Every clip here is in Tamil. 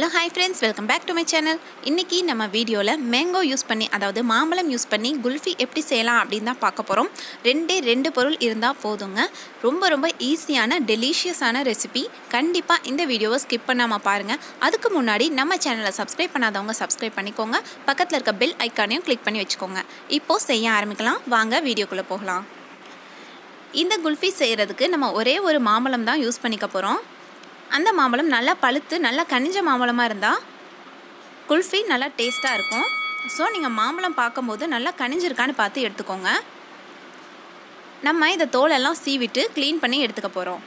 hello hi friends welcome back to my channel இன்றைக்கி நம்ம வீடியோவில் மேங்கோ யூஸ் பண்ணி அதாவது மாம்பழம் யூஸ் பண்ணி குல்ஃபி எப்படி செய்யலாம் அப்படின்னு தான் பார்க்க போகிறோம் ரெண்டே ரெண்டு பொருள் இருந்தால் போதுங்க ரொம்ப ரொம்ப ஈஸியான டெலிஷியஸான ரெசிபி கண்டிப்பாக இந்த வீடியோவை ஸ்கிப் பண்ணாமல் பாருங்கள் அதுக்கு முன்னாடி நம்ம சேனலை சப்ஸ்கிரைப் பண்ணாதவங்க சப்ஸ்கிரைப் பண்ணிக்கோங்க பக்கத்தில் இருக்க பெல் ஐக்கானையும் கிளிக் பண்ணி வச்சுக்கோங்க இப்போது செய்ய ஆரம்பிக்கலாம் வாங்க வீடியோக்குள்ளே போகலாம் இந்த குல்ஃபி செய்கிறதுக்கு நம்ம ஒரே ஒரு மாம்பழம் தான் யூஸ் பண்ணிக்க போகிறோம் அந்த மாம்பழம் நல்லா பழுத்து நல்லா கனிஞ்ச மாம்பழமாக இருந்தால் குல்ஃபி நல்லா டேஸ்ட்டாக இருக்கும் ஸோ நீங்கள் மாம்பழம் பார்க்கும்போது நல்லா கனிஞ்சிருக்கான்னு பார்த்து எடுத்துக்கோங்க நம்ம இதை தோலெல்லாம் சீவிட்டு க்ளீன் பண்ணி எடுத்துக்க போகிறோம்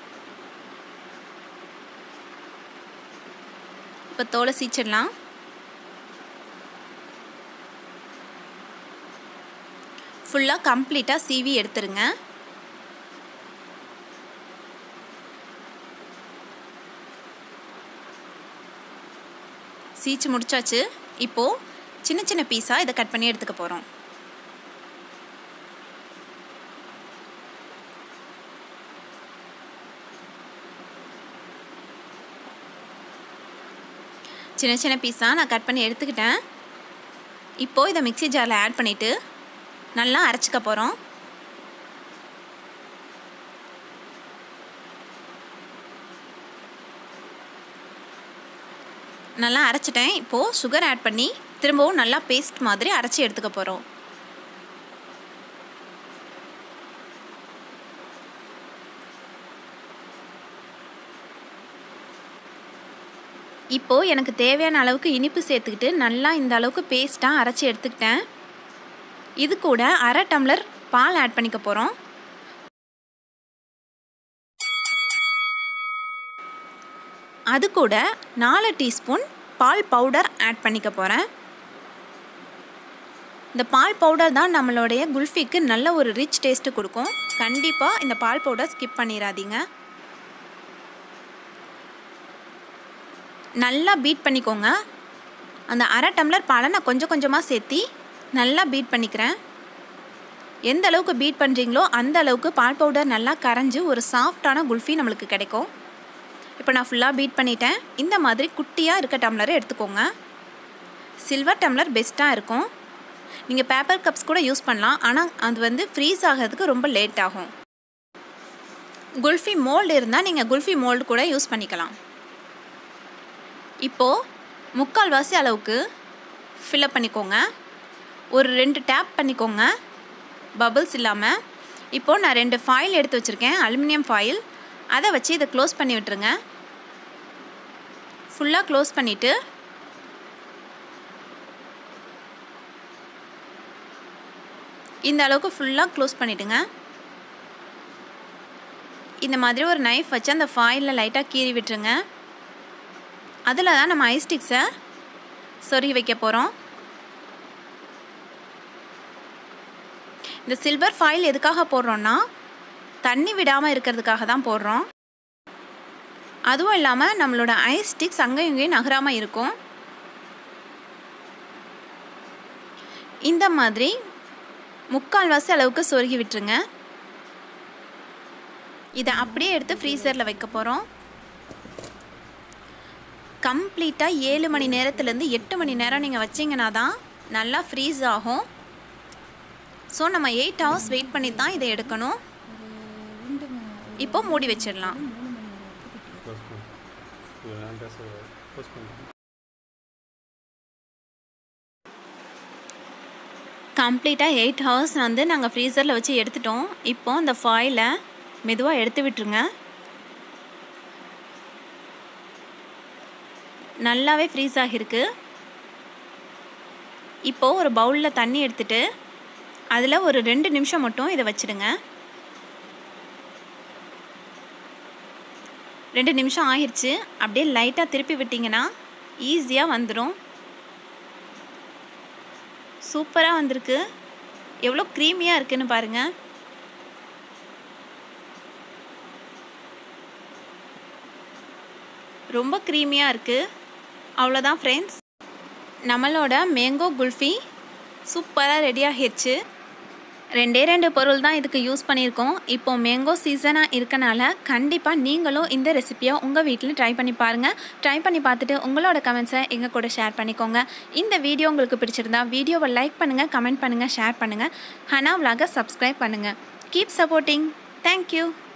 இப்போ தோலை சீச்சிடலாம் ஃபுல்லாக கம்ப்ளீட்டாக சீவி எடுத்துருங்க சீச்சு முடிச்சாச்சு இப்போது சின்ன சின்ன பீஸாக இதை கட் பண்ணி எடுத்துக்க போகிறோம் சின்ன சின்ன பீஸாக நான் கட் பண்ணி எடுத்துக்கிட்டேன் இப்போது இதை மிக்சி ஜாரில் ஆட் பண்ணிவிட்டு நல்லா அரைச்சிக்க போகிறோம் நல்லா அரைச்சிட்டேன் இப்போது சுகர் ஆட் பண்ணி திரும்பவும் நல்லா பேஸ்ட் மாதிரி அரைச்சி எடுத்துக்க போகிறோம் இப்போது எனக்கு தேவையான அளவுக்கு இனிப்பு சேர்த்துக்கிட்டு நல்லா இந்த அளவுக்கு பேஸ்ட்டாக அரைச்சி எடுத்துக்கிட்டேன் இது கூட அரை டம்ளர் பால் ஆட் பண்ணிக்க போகிறோம் அது கூட நாலு டீஸ்பூன் பால் பவுடர் ஆட் பண்ணிக்க போகிறேன் இந்த பால் பவுடர் தான் நம்மளுடைய குல்ஃபிக்கு நல்ல ஒரு ரிச் டேஸ்ட்டு கொடுக்கும் கண்டிப்பாக இந்த பால் பவுடர் ஸ்கிப் பண்ணிடாதீங்க நல்லா பீட் பண்ணிக்கோங்க அந்த அரை டம்ளர் பாலை நான் கொஞ்சம் கொஞ்சமாக சேர்த்தி நல்லா பீட் பண்ணிக்கிறேன் எந்த அளவுக்கு பீட் பண்ணுறீங்களோ அந்த அளவுக்கு பால் பவுடர் நல்லா கரைஞ்சி ஒரு சாஃப்டான குல்ஃபி நம்மளுக்கு கிடைக்கும் இப்போ நான் ஃபுல்லாக பீட் பண்ணிட்டேன் இந்த மாதிரி குட்டியாக இருக்க டம்ளரை எடுத்துக்கோங்க சில்வர் டம்ளர் பெஸ்ட்டாக இருக்கும் நீங்கள் பேப்பர் கப்ஸ் கூட யூஸ் பண்ணலாம் ஆனால் அது வந்து ஃப்ரீஸ் ஆகிறதுக்கு ரொம்ப லேட் ஆகும் குல்ஃபி மோல்டு இருந்தால் நீங்கள் குல்ஃபி மோல்டு கூட யூஸ் பண்ணிக்கலாம் இப்போது முக்கால்வாசி அளவுக்கு ஃபில்அப் பண்ணிக்கோங்க ஒரு ரெண்டு டேப் பண்ணிக்கோங்க பபிள்ஸ் இல்லாமல் இப்போது நான் ரெண்டு ஃபாயில் எடுத்து வச்சுருக்கேன் அலுமினியம் ஃபாயில் அதை வச்சு இதை க்ளோஸ் பண்ணி விட்டுருங்க ஃபுல்லாக க்ளோஸ் பண்ணிவிட்டு இந்த அளவுக்கு ஃபுல்லாக க்ளோஸ் பண்ணிவிடுங்க இந்த மாதிரி ஒரு நைஃப் வச்சு அந்த ஃபாயிலில் லைட்டாக கீறி விட்டுருங்க அதில் தான் நம்ம ஐஸ்டிக்ஸை சொருகி வைக்க போகிறோம் இந்த சில்வர் ஃபாயில் எதுக்காக போடுறோன்னா தண்ணி விடாமல் இருக்கிறதுக்காக தான் போடுறோம் அதுவும் இல்லாமல் நம்மளோட ஐஸ் ஸ்டிக்ஸ் அங்கே இங்கேயும் நகராமல் இருக்கும் இந்த மாதிரி முக்கால்வாசி அளவுக்கு சொருகி விட்டுருங்க இதை அப்படியே எடுத்து ஃப்ரீசரில் வைக்க போகிறோம் கம்ப்ளீட்டாக ஏழு மணி நேரத்துலேருந்து எட்டு மணி நேரம் நீங்கள் வச்சிங்கன்னா தான் நல்லா ஃப்ரீஸ் ஆகும் ஸோ நம்ம எயிட் ஹவர்ஸ் வெயிட் பண்ணி தான் இதை எடுக்கணும் இப்போ மூடி வச்சிடலாம் கம்ப்ளீட்டாக எயிட் ஹவர்ஸ் வந்து நாங்கள் ஃப்ரீசரில் வச்சு எடுத்துட்டோம் இப்போ இந்த ஃபாயிலை மெதுவாக எடுத்து விட்டுருங்க நல்லாவே ஃப்ரீஸ் ஆகிருக்கு இப்போது ஒரு பவுலில் தண்ணி எடுத்துகிட்டு அதில் ஒரு ரெண்டு நிமிஷம் மட்டும் இதை வச்சுடுங்க ரெண்டு நிமிஷம் ஆயிடுச்சு அப்படியே லைட்டாக திருப்பி விட்டிங்கன்னா ஈஸியாக வந்துடும் சூப்பராக வந்திருக்கு எவ்வளோ க்ரீமியாக இருக்குன்னு பாருங்கள் ரொம்ப க்ரீமியாக இருக்குது அவ்வளோதான் ஃப்ரெண்ட்ஸ் நம்மளோட மேங்கோ குல்ஃபி சூப்பராக ரெடி ஆகிடுச்சு ரெண்டே ரெண்டு பொருள் தான் இதுக்கு யூஸ் பண்ணியிருக்கோம் இப்போ மேங்கோ சீசனாக இருக்கனால கண்டிப்பாக நீங்களும் இந்த ரெசிப்பியை உங்கள் வீட்டில் ட்ரை பண்ணி பாருங்கள் ட்ரை பண்ணி பார்த்துட்டு உங்களோட கமெண்ட்ஸை எங்கள் கூட ஷேர் பண்ணிக்கோங்க இந்த வீடியோ உங்களுக்கு பிடிச்சிருந்தா வீடியோவை லைக் பண்ணுங்கள் கமெண்ட் பண்ணுங்கள் ஷேர் பண்ணுங்கள் ஹனா விலாக சப்ஸ்கிரைப் பண்ணுங்கள் கீப் சப்போர்ட்டிங் தேங்க்யூ